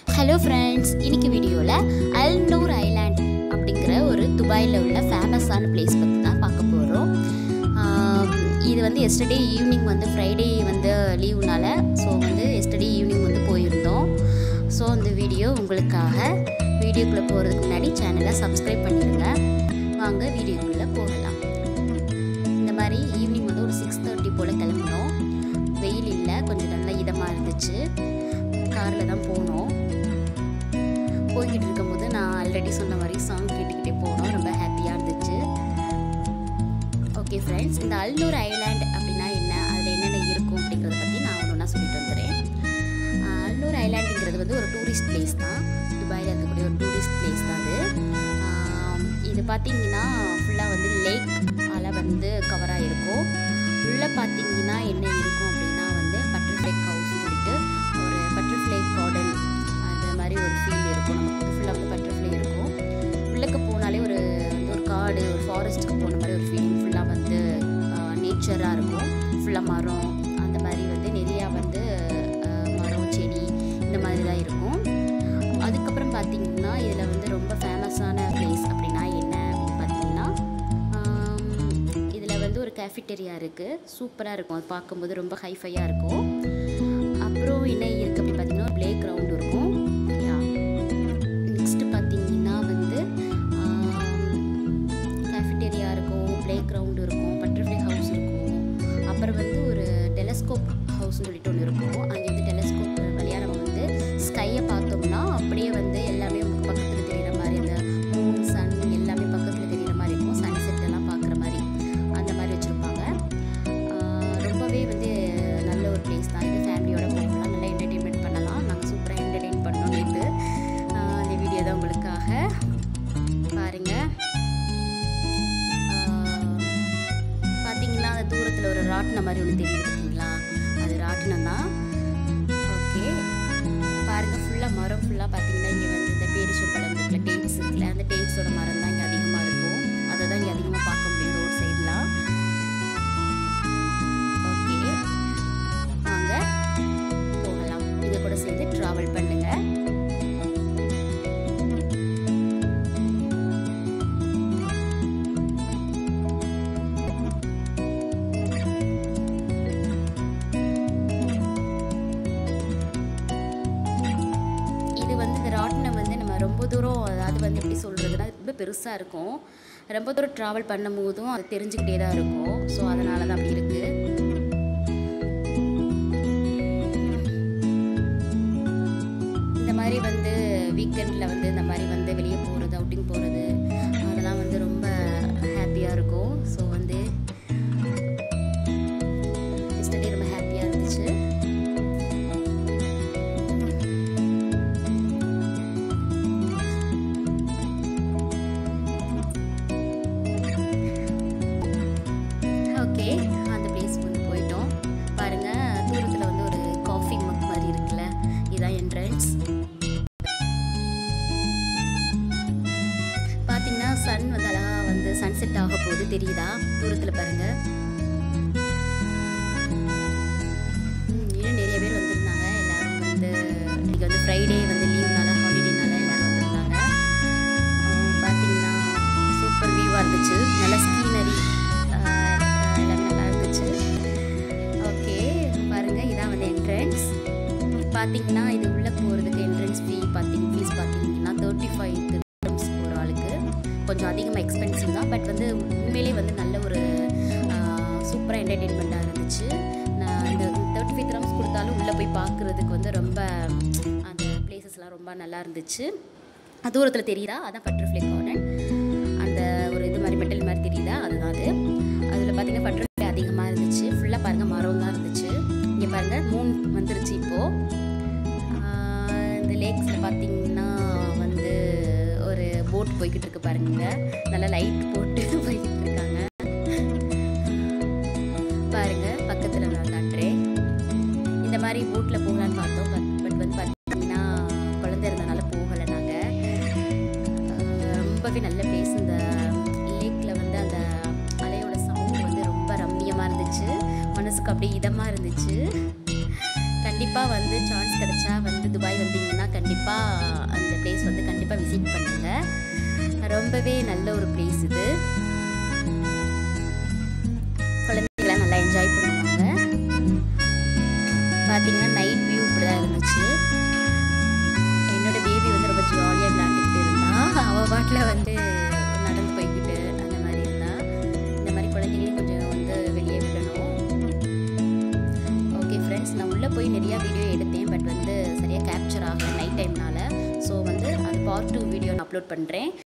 hello friends இன்னைக்கு வீடியோவில் Al Noor island அப்படிங்கிற ஒரு துபாயில் உள்ள ஃபேமஸான பிளேஸ் பற்றி தான் பார்க்க போகிறோம் இது வந்து எஸ்டர்டே ஈவினிங் வந்து ஃப்ரைடே வந்து லீவுனால ஸோ வந்து எஸ்டர்டே ஈவினிங் வந்து போயிருந்தோம் ஸோ அந்த வீடியோ உங்களுக்காக வீடியோக்குள்ளே போகிறதுக்கு முன்னாடி சேனலை சப்ஸ்கிரைப் பண்ணிடுங்க வாங்க வீடியோக்குள்ளே போகலாம் இந்த மாதிரி ஈவினிங் வந்து ஒரு சிக்ஸ் தேர்ட்டி போல் கிளம்பினோம் வெயில் இல்லை கொஞ்சம் நல்லா இதமாக இருந்துச்சு காரில் தான் போனோம் போய்கிட்டு இருக்கும்போது நான் ஆல்ரெடி சொன்ன மாதிரி சாங் கேட்டுக்கிட்டே போனோம் ரொம்ப ஹாப்பியாக இருந்துச்சு ஓகே ஃப்ரெண்ட்ஸ் இந்த அல்நூர் ஐலாண்ட் அப்படின்னா என்ன அதில் என்னென்ன இருக்கும் அப்படிங்கிறத பற்றி நான் ஒன்று ஒன்றா சொல்லிட்டு வந்துடுறேன் ஆஹ் அல்நூர் ஐலாண்டுங்கிறது வந்து ஒரு டூரிஸ்ட் பிளேஸ் தான் துபாயில் இருக்கக்கூடிய ஒரு டூரிஸ்ட் பிளேஸ் தான் அது ஆம், இது பார்த்தீங்கன்னா ஃபுல்லாக வந்து லேக் அலை வந்து கவராக இருக்கும் உள்ளே பார்த்தீங்கன்னா என்ன இருக்கும் அப்படின்னா வந்து பட்டர்ஃப்ளை ஹவுஸ் சொல்லிட்டு ஒரு பட்டர்ஃப்ளை கார்டன் அந்த மாதிரி ஒரு ஃபீல் இருக்கும் நமக்கு ஃபுல்லாக வந்து பட்டர்ஃப்ளை இருக்கும் உள்ளக்க போனாலே ஒரு வந்து ஒரு காடு ஒரு ஃபாரஸ்ட்டுக்கு போன மாதிரி ஒரு ஃபீலிங் ஃபுல்லாக வந்து நேச்சராக இருக்கும் ஃபுல்லாக மரம் அந்த மாதிரி வந்து நிறையா வந்து ஆஹ், மரம் செடி இந்த மாதிரி தான் இருக்கும் அதுக்கப்புறம் பார்த்தீங்கன்னா இதில் வந்து ரொம்ப ஃபேமஸான பிளேஸ் அப்படின்னா என்ன அப்படின்னு பார்த்தீங்கன்னா இதில் வந்து ஒரு கேஃபிட்டேரியா இருக்குது சூப்பராக இருக்கும் அது பார்க்கும்போது ரொம்ப ஹைஃபையாக இருக்கும் அப்புறம் என்ன இருக்குது அப்படின்னு பார்த்தீங்கன்னா ப்ளே கிரவுண்ட் இருக்கும் யா நெக்ஸ்ட்டு பார்த்தீங்கன்னா வந்து கேஃபிட்டேரியா இருக்கும் ப்ளே கிரவுண்ட் இருக்கும் பட்டர்ஃப்ளை ஹவுஸ் இருக்கும் அப்புறம் வந்து ஒரு டெலஸ்கோப் ஹவுஸ்னு சொல்லிட்டு ஒன்று இருக்கும் அங்கே வந்து டெலஸ்கோப் வழியாக நம்ம வந்து ஸ்கையை பார்த்தோம்னா அப்படியே வந்து எல்லாமே உங்களுக்கு பக்கத்தில் தெரியுற மாதிரி அந்த மூன் சன் எல்லாமே பக்கத்தில் தெரியுற மாதிரி இருக்கும் சன்செட் எல்லாம் பார்க்குற மாதிரி அந்த மாதிரி வச்சுருப்பாங்க ரொம்பவே வந்து நல்ல ஒரு பிளேஸ் தான் இது ஃபேமிலியோட போகலாம் நல்லா என்டர்டெயின்மெண்ட் பண்ணலாம் நாங்கள் சூப்பராக என்டர்டெயின் பண்ணோம் நேற்று அந்த வீடியோ தான் உங்களுக்காக பாருங்கள் பார்த்தீங்கன்னா அந்த தூரத்தில் ஒரு ராட்டினம் மாதிரி ஒன்று தெரியுது பார்த்தீங்களா அது ராட்டினம் தான் ஓகே பாருங்கள் ஃபுல்லாக மரம் ஃபுல்லாக பார்த்தீங்கன்னா இங்கே வந்து இந்த பேரிச்சம்பழம் இருக்குல்ல டேட்ஸ் இருக்குல்ல அந்த டேட்ஸோட மரம் தான் இங்கே அதிகமாக இருக்கும் அதை தான் இங்கே அதிகமாக பார்க்க முடியும் ரோட் சைட்லாம் ஓகே வாங்க போகலாம் இதை கூட சேர்ந்து ட்ராவல் பண்ணுங்கள் இது வந்து இந்த ராட்டினம் வந்து நம்ம ரொம்ப தூரம் அதாவது வந்து எப்படி சொல்கிறதுனா ரொம்ப பெருசாக இருக்கும் ரொம்ப தூரம் ட்ராவல் பண்ணும் போதும் அது தெரிஞ்சுக்கிட்டே தான் இருக்கும் ஸோ அதனால தான் அப்படி இருக்குது இந்த மாதிரி வந்து வீக்கெண்டில் வந்து இந்த மாதிரி வந்து வெளியே போகிறது அவுட்டிங் போகிறது அதெல்லாம் வந்து ரொம்ப ஹாப்பியாக இருக்கும் ஸோ வந்து எஸ்டர்டே ரொம்ப ஹாப்பியாக இருந்துச்சு ஓகே அந்த பிளேஸ் வந்து போயிட்டோம் பாருங்க தூரத்தில் வந்து ஒரு காஃபி மக் மாதிரி இருக்குல்ல இதான் என்ட்ரன்ஸ் பார்த்தீங்கன்னா சன் வந்து அழகா வந்து சன்செட் ஆக போகுது தெரியுதா தூரத்தில் பாருங்க ம், இன்னும் நிறைய பேர் வந்திருந்தாங்க எல்லாரும் வந்து இன்னைக்கு வந்து ஃப்ரைடே வந்து லீவ்னால ஹாலிடேனால எல்லாரும் வந்திருந்தாங்க அஹ் பார்த்தீங்கன்னா சூப்பர் வியூவாக இருந்துச்சு நல்ல ஸ்கீனரி எல்லாமே நல்லா இருந்துச்சு ஓகே பாருங்க இதான் வந்து என்ட்ரன்ஸ் பார்த்தீங்கன்னா இது உள்ளே போகிறதுக்கு என்ட்ரன்ஸ் ஃபீ பார்த்தீங்க ஃபீஸ் பார்த்தீங்கன்னா தேர்ட்டி ஃபைவ் திரம்ஸ் ஒரு ஆளுக்கு கொஞ்சம் அதிகமாக எக்ஸ்பென்சிவ் தான் பட் வந்து உண்மையிலேயே வந்து நல்ல ஒரு சூப்பராக என்டர்டெயின்மெண்ட்டாக இருந்துச்சு நான் இந்த தேர்ட்டி ஃபைவ் திரம்ஸ் கொடுத்தாலும் உள்ளே போய் பார்க்குறதுக்கு வந்து ரொம்ப அந்த பிளேசஸ்லாம் ரொம்ப நல்லா இருந்துச்சு தூரத்தில் தெரியுதா அதான் பட்டர்ஃப்ளை கார்டன் அந்த ஒரு இது மாதிரி மெட்டல் மாதிரி தெரியுதா அதுதான் அது அதில் பார்த்தீங்கன்னா பட்டர்ஃப்ளை அதிகமாக இருந்துச்சு ஃபுல்லாக பாருங்கள் மரம் தான் இருந்துச்சு இங்கே பாருங்கள் மூன் வந்துருச்சு இப்போது இந்த லேக்ஸில் பார்த்தீங்கன்னா வந்து ஒரு போட் போய்கிட்டு இருக்கு பாருங்க நல்லா லைட் போட்டு போய்கிட்டு இருக்காங்க பாருங்க பக்கத்தில் நான் காட்டுறேன் இந்த மாதிரி போட்டில் போகலான்னு பார்த்தோம் பட் பட் வந்து பார்த்தீங்கன்னா குழந்தை இருந்தனால போகலை நாங்கள் ரொம்பவே நல்ல பிளேஸ் இந்த லேக்கில் வந்து அந்த அலையோட சவுண்ட் வந்து ரொம்ப ரம்மியமாக இருந்துச்சு மனசுக்கு அப்படியே இதமாக இருந்துச்சு கண்டிப்பாக வந்து சான்ஸ் கிடைச்சா வந்து துபாய் வந்தீங்கன்னா கண்டிப்பாக அந்த பிளேஸ் வந்து கண்டிப்பாக விசிட் பண்ணுங்கள் ரொம்பவே நல்ல ஒரு பிளேஸ் இது குழந்தைங்களாம் நல்லா என்ஜாய் பண்ணுவாங்க பார்த்தீங்கன்னா நைட் வியூ இப்படி தான் இருந்துச்சு என்னோட பேபி வந்து ரொம்ப ஜாலியாக விளையாண்டுக்கிட்டு இருந்தா அவள் பாட்டில் வந்து நடந்து போய்கிட்டு அந்த மாதிரி இருந்தா இந்த மாதிரி குழந்தைங்களையும் கொஞ்சம் வந்து வெளியே விடணும் ஓகே ஃப்ரெண்ட்ஸ் நான் உள்ளே போய் நிறையா வீடியோ எடுத்தேன் பட் வந்து சரியாக கேப்சர் ஆகலை நைட் டைம்னால ஸோ வந்து அது பார்ட் டூ வீடியோ நான் அப்லோட் பண்ணுறேன்